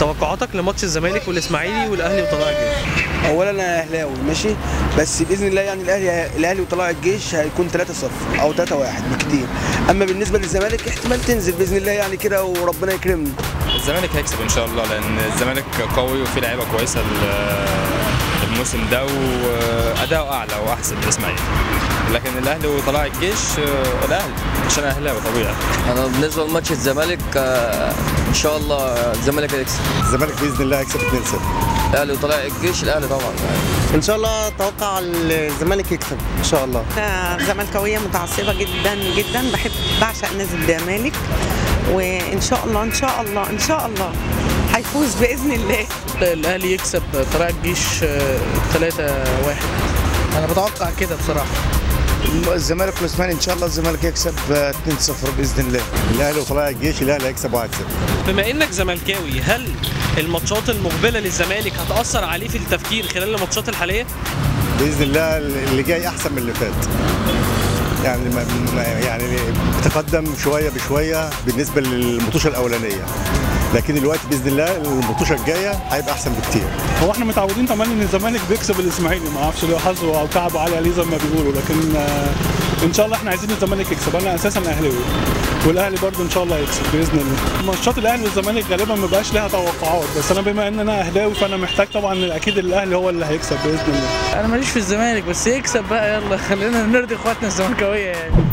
توقعاتك لماتش الزمالك والاسماعيلي والاهلي وطلائع الجيش اولا انا اهلاوي ماشي بس باذن الله يعني الاهلي الاهلي وطلائع الجيش هيكون 3-0 او 3-1 بكتير اما بالنسبه للزمالك احتمال تنزل باذن الله يعني كده وربنا يكرمنا الزمالك هيكسب ان شاء الله لان الزمالك قوي وفيه لعيبه كويسه ال- الموسم ده واداؤه اعلى واحسن من الاسماعيلي لكن الاهلي وطلائع الجيش آه، الاهلي عشان اهلاوي طبيعي انا بالنسبه لماتش الزمالك آه، ان شاء الله الزمالك هيكسب الزمالك باذن الله هيكسب 2-0 الاهلي وطلائع الجيش الاهلي طبعا ان شاء الله اتوقع الزمالك يكسب ان شاء الله أنا زملكاويه متعصبه جدا جدا بحب بعشق نادي الزمالك وان شاء الله ان شاء الله ان شاء الله هيفوز باذن الله الاهلي يكسب طلائع الجيش 3 1 انا بتوقع كده بصراحه الزمالك والاسماعيلي ان شاء الله الزمالك يكسب 2-0 باذن الله الاهلي وطلائع الجيش الاهلي هيكسب 1-0 بما انك زملكاوي هل الماتشات المقبله للزمالك هتاثر عليه في التفكير خلال الماتشات الحاليه باذن الله اللي جاي احسن من اللي فات يعني ما ما- يعني بتقدم شويه بشويه بالنسبه للمطوشه الاولانيه لكن دلوقتي باذن الله المطوشه الجايه هيبقى احسن بكتير هو احنا متعودين كمان ان الزمالك بيكسب الاسماعيلي ما اعرفش ليه حظه او تعبه عالي عليه زي ما بيقولوا لكن آه، ان شاء الله احنا عايزين الزمالك يكسب انا اساسا اهلاوي والاهلي برضه ان شاء الله يكسب باذن الله ماتشات الاهلي والزمالك غالبا ما بقاش لها توقعات بس انا بما ان انا اهلاوي فانا محتاج طبعا اكيد الاهلي هو اللي هيكسب باذن الله انا ماليش في الزمالك بس يكسب بقى يلا خلينا نرضي اخواتنا الزملكاويه يعني